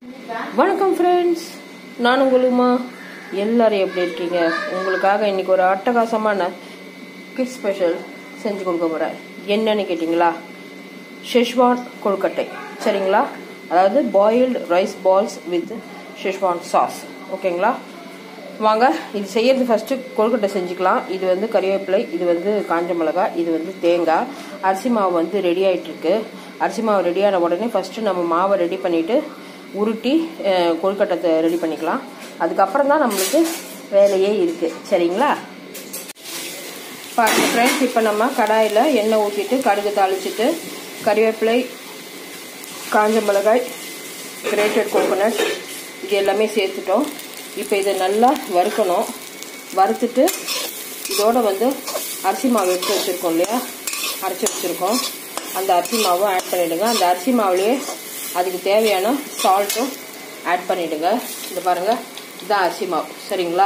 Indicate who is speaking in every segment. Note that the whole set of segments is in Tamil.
Speaker 1: வணக்கம் ஃப்ரெண்ட்ஸ் நான் உங்களுமா எல்லாரும் எப்படி இருக்கீங்க உங்களுக்காக இன்னைக்கு ஒரு அட்டகாசமான கிட் ஸ்பெஷல் செஞ்சு கொடுக்க போகிறேன் என்னன்னு கேட்டிங்களா ஷெஷ்வான் கொழுக்கட்டை சரிங்களா அதாவது boiled rice balls with Schezwan sauce ஓகேங்களா வாங்க இது செய்யறது ஃபர்ஸ்ட் கொழுக்கட்டை செஞ்சுக்கலாம் இது வந்து கறிவேப்பிலை இது வந்து காஞ்ச மிளகாய் இது வந்து தேங்காய் அரிசி மாவு வந்து ரெடி ஆயிட்டு இருக்கு அரிசி மாவு ரெடியான உடனே ஃபர்ஸ்ட் நம்ம மாவை ரெடி பண்ணிட்டு உருட்டி அஹ், கொழுக்கட்டை ரெடி பண்ணிக்கலாம் அதுக்கப்புறம் தான் நம்மளுக்கு வேலையே இருக்கு சரிங்களா பாருங்க ஃப்ரெண்ட்ஸ் இப்போ நம்ம கடாயில் எண்ணெய் ஊற்றிட்டு கடுகு தாளிச்சிட்டு கறிவேப்பிலை காஞ்ச மிளகாய் கிரேட்டட் கோகோனட் இது எல்லாமே சேர்த்துட்டோம் இப்போ இதை நல்லா வறுக்கணும் வறுத்துட்டு இதோட வந்து அரிசி மாவு எடுத்து வச்சுருக்கோம் இல்லையா அரைச்சி வச்சுருக்கோம் அந்த அரிசி மாவும் ஆட் பண்ணிவிடுங்க அந்த அரிசி மாவுலேயே அதுக்கு தேவையான சால்ட்டும் ஆட் பண்ணிவிடுங்க இது பாருங்கள் இதுதான் அரிசி மாவு சரிங்களா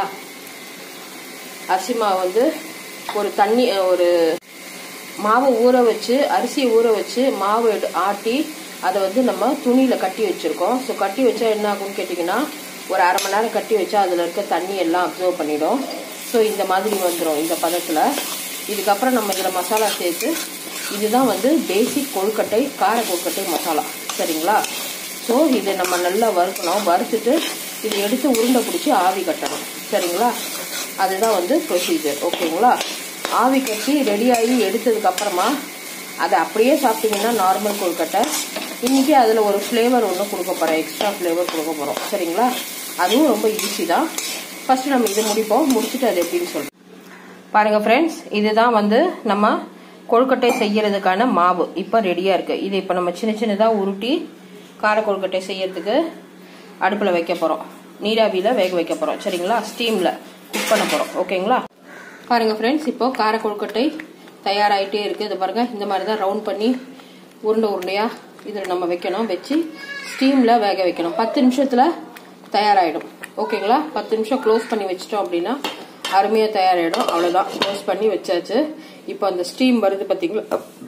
Speaker 1: அரிசி மாவு வந்து ஒரு தண்ணி ஒரு மாவை ஊற வச்சு அரிசியை ஊற வச்சு மாவு எடு ஆட்டி அதை வந்து நம்ம துணியில் கட்டி வச்சுருக்கோம் ஸோ கட்டி வச்சா என்ன ஆகும்னு கேட்டிங்கன்னா ஒரு அரை மணி நேரம் கட்டி வச்சா அதில் இருக்க தண்ணி எல்லாம் அப்சர்வ் பண்ணிடும் ஸோ இந்த மாதிரி வந்துடும் இந்த பதத்தில் இதுக்கப்புறம் நம்ம இதில் மசாலா சேர்த்து இதுதான் வந்து பேசிக் கொழுக்கட்டை கார கொழுக்கட்டை மசாலா சரிங்களா ஸோ இதை நம்ம நல்லா வறுக்கணும் வறுத்துட்டு இது எடுத்து உருண்டை பிடிச்சி ஆவி கட்டணும் சரிங்களா அதுதான் வந்து ப்ரொசீஜர் ஓகேங்களா ஆவி கட்டி ரெடி ஆகி எடுத்ததுக்கு அப்புறமா அதை அப்படியே சாப்பிட்டீங்கன்னா நார்மல் கொழுக்கட்டை இன்னைக்கு அதில் ஒரு ஃப்ளேவர் ஒன்று கொடுக்க போகிறேன் எக்ஸ்ட்ரா ஃப்ளேவர் கொடுக்க போகிறோம் சரிங்களா அதுவும் ரொம்ப ஈஸி தான் ஃபர்ஸ்ட் நம்ம இதை முடிப்போம் முடிச்சுட்டு அது எப்படின்னு சொல்றேன் பாருங்க ஃப்ரெண்ட்ஸ் இதுதான் வந்து நம்ம கொழுக்கட்டை செய்யறதுக்கான மாவு இப்போ ரெடியாக இருக்குது இது இப்போ நம்ம சின்ன சின்னதாக உருட்டி கார கொழுக்கட்டை செய்யறதுக்கு அடுப்பில் வைக்க போகிறோம் நீராவியில் வேக வைக்க போகிறோம் சரிங்களா ஸ்டீமில் குக் பண்ண போகிறோம் ஓகேங்களா பாருங்க ஃப்ரெண்ட்ஸ் இப்போ கார கொழுக்கட்டை தயாராகிட்டே இருக்குது இது பாருங்க இந்த மாதிரி தான் ரவுண்ட் பண்ணி உருண்டை உருண்டையாக இதில் நம்ம வைக்கணும் வச்சு ஸ்டீமில் வேக வைக்கணும் பத்து நிமிஷத்தில் தயாராகிடும் ஓகேங்களா பத்து நிமிஷம் க்ளோஸ் பண்ணி வச்சிட்டோம் அப்படின்னா அருமையாக தயாராகிடும் அவ்வளோதான் க்ளோஸ் பண்ணி வச்சாச்சு இப்போ அந்த ஸ்டீம் வருது பார்த்தீங்களா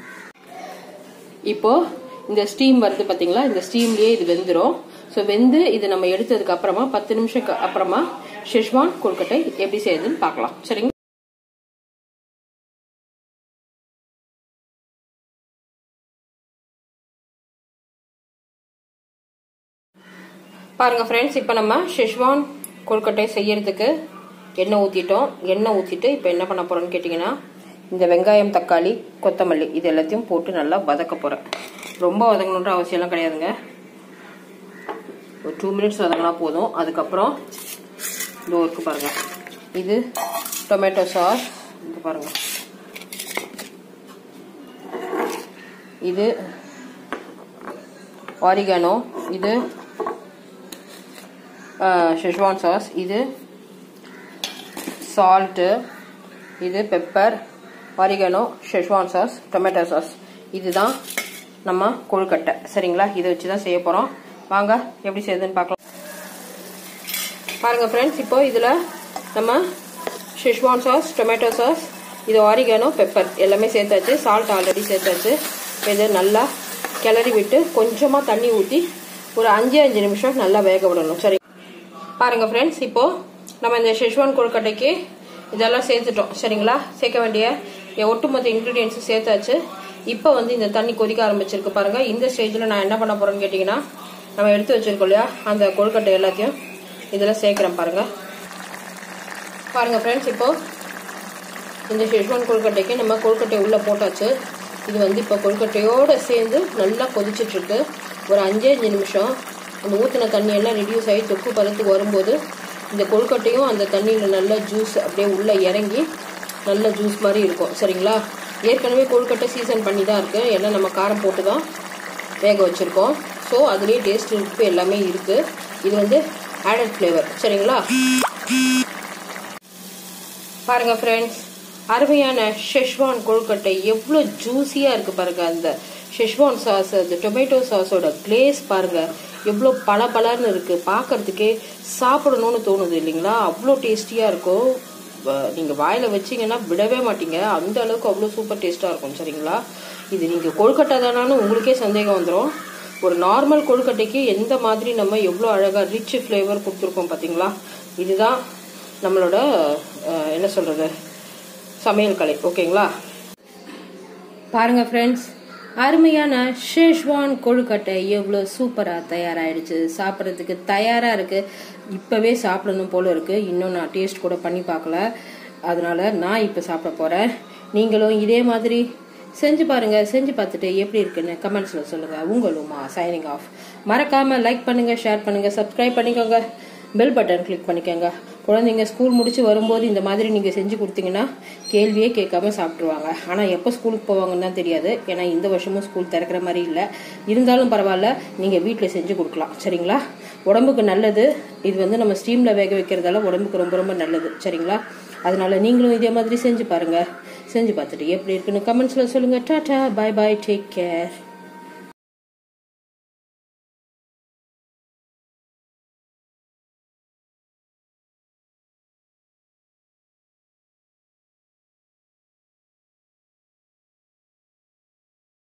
Speaker 1: இப்போ இந்த ஸ்டீம் வருது பார்த்தீங்களா இந்த ஸ்டீம்லேயே இது வெந்துடும் ஸோ வெந்து இது நம்ம எடுத்ததுக்கு அப்புறமா பத்து நிமிஷம் க- அப்புறமா ஷெஷ்வான் கொழுக்கட்டை எப்படி செய்யுதுன்னு பார்க்கலாம் சரிங்க பாருங்க ஃப்ரெண்ட்ஸ் இப்போ நம்ம ஷெஷ்வான் கொழுக்கட்டை செய்யறதுக்கு எண்ணெய் ஊற்றிட்டோம் எண்ணெய் ஊற்றிட்டு இப்போ என்ன பண்ண போறோம்னு கேட்டிங்கன்னா இந்த வெங்காயம் தக்காளி கொத்தமல்லி இது எல்லாத்தையும் போட்டு நல்லா வதக்க போகிறேன் ரொம்ப வதங்கணுன்ற அவசியம்லாம் கிடையாதுங்க ஒரு டூ மினிட்ஸ் வதங்கினா போதும் அதுக்கப்புறம் இதோ இருக்கு பாருங்க இது டொமேட்டோ சாஸ் இது பாருங்க இது ஆரிகானோ இது ஷெஷ்வான் சாஸ் இது சால்ட்டு இது pepper oregano Schezwan sauce tomato sauce இதுதான் நம்ம கொழுக்கட்டை சரிங்களா இதை வச்சு தான் செய்ய போகிறோம் வாங்க எப்படி செய்யுதுன்னு பார்க்கலாம் பாருங்க ஃப்ரெண்ட்ஸ் இப்போ இதில் நம்ம ஷெஷ்வான் சாஸ் டொமேட்டோ சாஸ் இது ஆரிகானோ பெப்பர் எல்லாமே சேர்த்தாச்சு சால்ட் ஆல்ரெடி சேர்த்தாச்சு இதை நல்லா கிளறி விட்டு கொஞ்சமாக தண்ணி ஊற்றி ஒரு அஞ்சு அஞ்சு நிமிஷம் நல்லா வேக விடணும் சரி பாருங்க ஃப்ரெண்ட்ஸ் இப்போ நம்ம இந்த ஷெஷ்வான் கொழுக்கட்டைக்கு இதெல்லாம் சேர்த்துட்டோம் சரிங்களா சேர்க்க வேண்டிய ஒட்டுமொத்த இன்க்ரீடியன்ஸும் சேர்த்தாச்சு இப்போ வந்து இந்த தண்ணி கொதிக்க ஆரம்பிச்சிருக்கு பாருங்க இந்த ஸ்டேஜில் நான் என்ன பண்ண போறேன்னு கேட்டிங்கன்னா நம்ம எடுத்து வச்சிருக்கோம் இல்லையா அந்த கொழுக்கட்டை எல்லாத்தையும் இதில் சேர்க்குறேன் பாருங்க பாருங்க ஃப்ரெண்ட்ஸ் இப்போ இந்த ஷெஷ்வான் கொழுக்கட்டைக்கு நம்ம கொழுக்கட்டை உள்ளே போட்டாச்சு இது வந்து இப்போ கொழுக்கட்டையோடு சேர்ந்து நல்லா கொதிச்சிட்டு இருக்கு ஒரு அஞ்சே அஞ்சு நிமிஷம் அந்த ஊற்றின தண்ணி எல்லாம் ரெடியூஸ் ஆகி தொக்கு பதத்துக்கு வரும்போது இந்த கொழுக்கட்டையும் அந்த தண்ணியில் நல்ல ஜூஸ் அப்படியே உள்ளே இறங்கி நல்ல ஜூஸ் மாதிரி இருக்கும் சரிங்களா ஏற்கனவே கொழுக்கட்டை சீசன் பண்ணி தான் இருக்கு ஏன்னா நம்ம காரம் போட்டு தான் வேக வச்சுருக்கோம் ஸோ அதுலேயே டேஸ்ட் இருக்கு எல்லாமே இருக்குது இது வந்து ஆடட் ஃப்ளேவர் சரிங்களா பாருங்க ஃப்ரெண்ட்ஸ் அருமையான ஷெஷ்வான் கொழுக்கட்டை எவ்வளோ ஜூஸியாக இருக்கு பாருங்க அந்த ஷெஷ்வான் சாஸ் அந்த டொமேட்டோ சாஸோட கிளேஸ் பாருங்க எவ்வளோ பல பலன்னு இருக்கு பார்க்கறதுக்கே சாப்பிடணும்னு தோணுது இல்லைங்களா அவ்வளோ டேஸ்டியாக இருக்கும் வ- நீங்க வாயில வச்சீங்கன்னா விடவே மாட்டீங்க அந்த அளவுக்கு அவ்வளோ சூப்பர் டேஸ்டா இருக்கும் சரிங்களா இது நீங்க கொழுக்கட்டை தானான்னு உங்களுக்கே சந்தேகம் வந்துடும் ஒரு நார்மல் கொழுக்கட்டைக்கு எந்த மாதிரி நம்ம எவ்வளோ அழகாக ரிச் ஃப்ளேவர் கொடுத்துருக்கோம் பார்த்தீங்களா இதுதான் நம்மளோட அஹ், என்ன சொல்கிறது சமையல் கலை ஓகேங்களா பாருங்க ஃப்ரெண்ட்ஸ் அருமையான ஷேஷ்வான் கொழுக்கட்டை எவ்வளோ சூப்பராக தயாராகிடுச்சு சாப்பிட்றதுக்கு தயாராக இருக்குது இப்போவே சாப்பிடணும் போல இருக்குது இன்னும் நான் டேஸ்ட் கூட பண்ணி பார்க்கல அதனால நான் இப்போ சாப்பிட போகிறேன் நீங்களும் இதே மாதிரி செஞ்சு பாருங்க செஞ்சு பார்த்துட்டு எப்படி இருக்குன்னு கமெண்ட்ஸில் சொல்லுங்கள் உங்களுமா சைனிங் ஆஃப் மறக்காமல் லைக் பண்ணுங்கள் ஷேர் பண்ணுங்கள் சப்ஸ்கிரைப் பண்ணிக்கோங்க பெல் பட்டன் கிளிக் பண்ணிக்கோங்க குழந்தைங்க ஸ்கூல் முடிச்சு வரும்போது இந்த மாதிரி நீங்கள் செஞ்சு கொடுத்தீங்கன்னா கேள்வியே கேட்காம சாப்பிட்ருவாங்க ஆனால் எப்போ ஸ்கூலுக்கு போவாங்கன்னு தான் தெரியாது ஏன்னா இந்த வருஷமும் ஸ்கூல் திறக்கிற மாதிரி இல்லை இருந்தாலும் பரவாயில்ல நீங்கள் வீட்டில் செஞ்சு கொடுக்கலாம் சரிங்களா உடம்புக்கு நல்லது இது வந்து நம்ம ஸ்டீமில் வேக வைக்கிறதால உடம்புக்கு ரொம்ப ரொம்ப நல்லது சரிங்களா அதனால நீங்களும் இதே மாதிரி செஞ்சு பாருங்க செஞ்சு பார்த்துட்டு எப்படி இருக்குன்னு கமெண்ட்ஸில் சொல்லுங்கள் tata bye bye take care